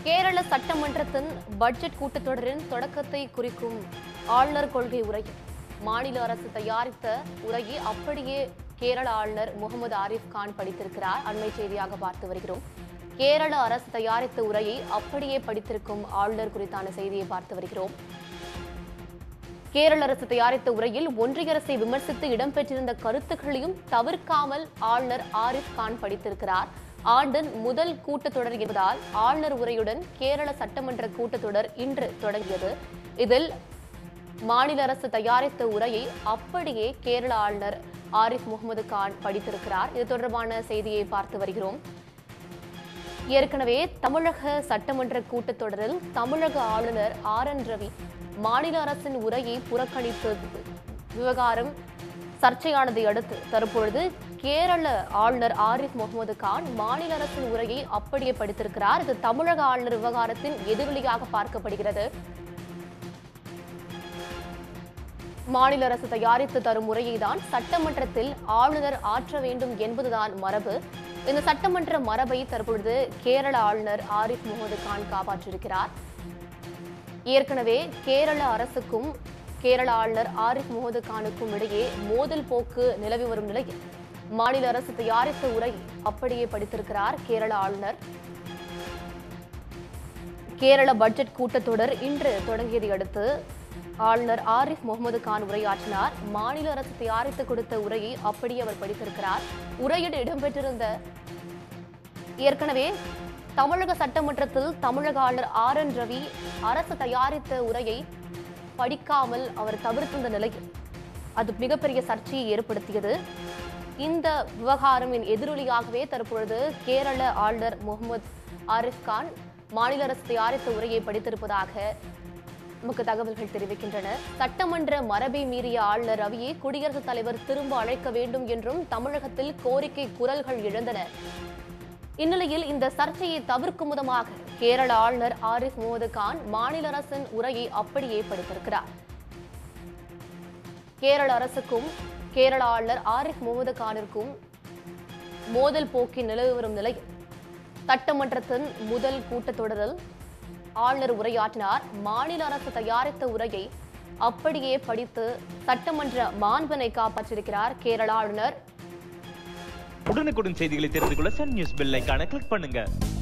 கேரள சட்டமன்றத்தின் பட்ஜெட் கூட்டத்தொடரின் தொடக்கத்தை குறிக்கும் ஆளுநர் கொள்கை உரை மாநில அரசு தயாரித்த உரையை அப்படியே கேரள ஆளுநர் முகமது ஆரிஃப் கான் படித்திருக்கிறார் அண்மை செய்தியாக பார்த்து வருகிறோம் கேரள அரசு தயாரித்த உரையை அப்படியே படித்திருக்கும் ஆளுநர் குறித்தான செய்தியை பார்த்து வருகிறோம் கேரள அரசு தயாரித்த உரையில் ஒன்றிய அரசை விமர்சித்து இடம்பெற்றிருந்த கருத்துக்களையும் தவிர்க்காமல் ஆளுநர் ஆரிஃப் கான் படித்திருக்கிறார் ஆண்டின் முதல் கூட்டத்தொடர் என்பதால் ஆளுநர் உரையுடன் கேரள சட்டமன்ற கூட்டத்தொடர் இன்று தொடங்கியது இதில் மாநில அரசு தயாரித்த உரையை அப்படியே கேரள ஆளுநர் ஆரிஃப் முகமது கான் படித்திருக்கிறார் இது தொடர்பான செய்தியை பார்த்து வருகிறோம் ஏற்கனவே தமிழக சட்டமன்ற கூட்டத்தொடரில் தமிழக ஆளுநர் ஆர் என் ரவி மாநில அரசின் உரையை புறக்கணித்தது விவகாரம் சர்ச்சையானதை அடுத்து தற்பொழுது கேரள ஆளுநர் ஆரிஃப் முகமது கான் மாநில அரசின் உரையை அப்படியே படித்திருக்கிறார் இது தமிழக ஆளுநர் விவகாரத்தின் எதிரொலியாக பார்க்கப்படுகிறது மாநில அரசு தயாரித்து தரும் முறையை தான் சட்டமன்றத்தில் ஆளுநர் ஆற்ற வேண்டும் என்பதுதான் மரபு இந்த சட்டமன்ற மரபை தற்பொழுது கேரள ஆளுநர் ஆரிஃப் முகமது கான் காப்பாற்றியிருக்கிறார் ஏற்கனவே கேரள அரசுக்கும் கேரள ஆளுநர் ஆரிஃப் முகமது கானுக்கும் இடையே மோதல் போக்கு நிலவி வரும் நிலையில் மாநில அரசு தயாரித்த உரை அப்படியே படித்திருக்கிறார் கேரள ஆளுநர் கேரள பட்ஜெட் கூட்டத்தொடர் இன்று தொடங்கியதை அடுத்து ஆளுநர் ஆரிஃப் முகமது கான் உரையாற்றினார் மாநில அரசு தயாரித்து கொடுத்த உரையை அப்படியே அவர் படித்திருக்கிறார் உரையில் இடம்பெற்றிருந்த ஏற்கனவே தமிழக சட்டமன்றத்தில் தமிழக ஆளுநர் ஆர் என் ரவி அரசு தயாரித்த உரையை படிக்காமல் அவர் தவிர்த்திருந்த நிலையில் அது மிகப்பெரிய சர்ச்சையை ஏற்படுத்தியது இந்த விவகாரமின் எதிரொலியாகவே தற்பொழுது கேரள ஆளுநர் முகமது ஆரிஃப் கான் மாநில அரசு தயாரித்த உரையை படித்திருப்பதாக நமக்கு தகவல்கள் தெரிவிக்கின்றன சட்டமன்ற மரபை மீறிய ஆளுநர் ரவியை குடியரசுத் தலைவர் திரும்ப அழைக்க வேண்டும் என்றும் தமிழகத்தில் கோரிக்கை குரல்கள் எழுந்தன இந்நிலையில் இந்த சர்ச்சையை தவிர்க்கும் விதமாக கேரள ஆளுநர் ஆரிஃப் முகமது கான் மாநில அரசின் உரையை அப்படியே படித்திருக்கிறார் கேரள அரசுக்கும் கேரள ஆளுநர் ஆரிஃப் முகமது கானிற்கும் மோதல் போக்கி நிலவி வரும் நிலையில் சட்டமன்றத்தின் முதல் கூட்டத்தொடரில் ஆளுநர் உரையாற்றினார் மாநில அரசு தயாரித்த உரையை அப்படியே படித்து சட்டமன்ற மாண்பனை காப்பாற்றியிருக்கிறார் கேரள ஆளுநர் உடனுக்குடன் செய்திகளை தெரிந்து கொள்ள சன் நியூஸ் பெல் ஐகானை கிளிக் பண்ணுங்க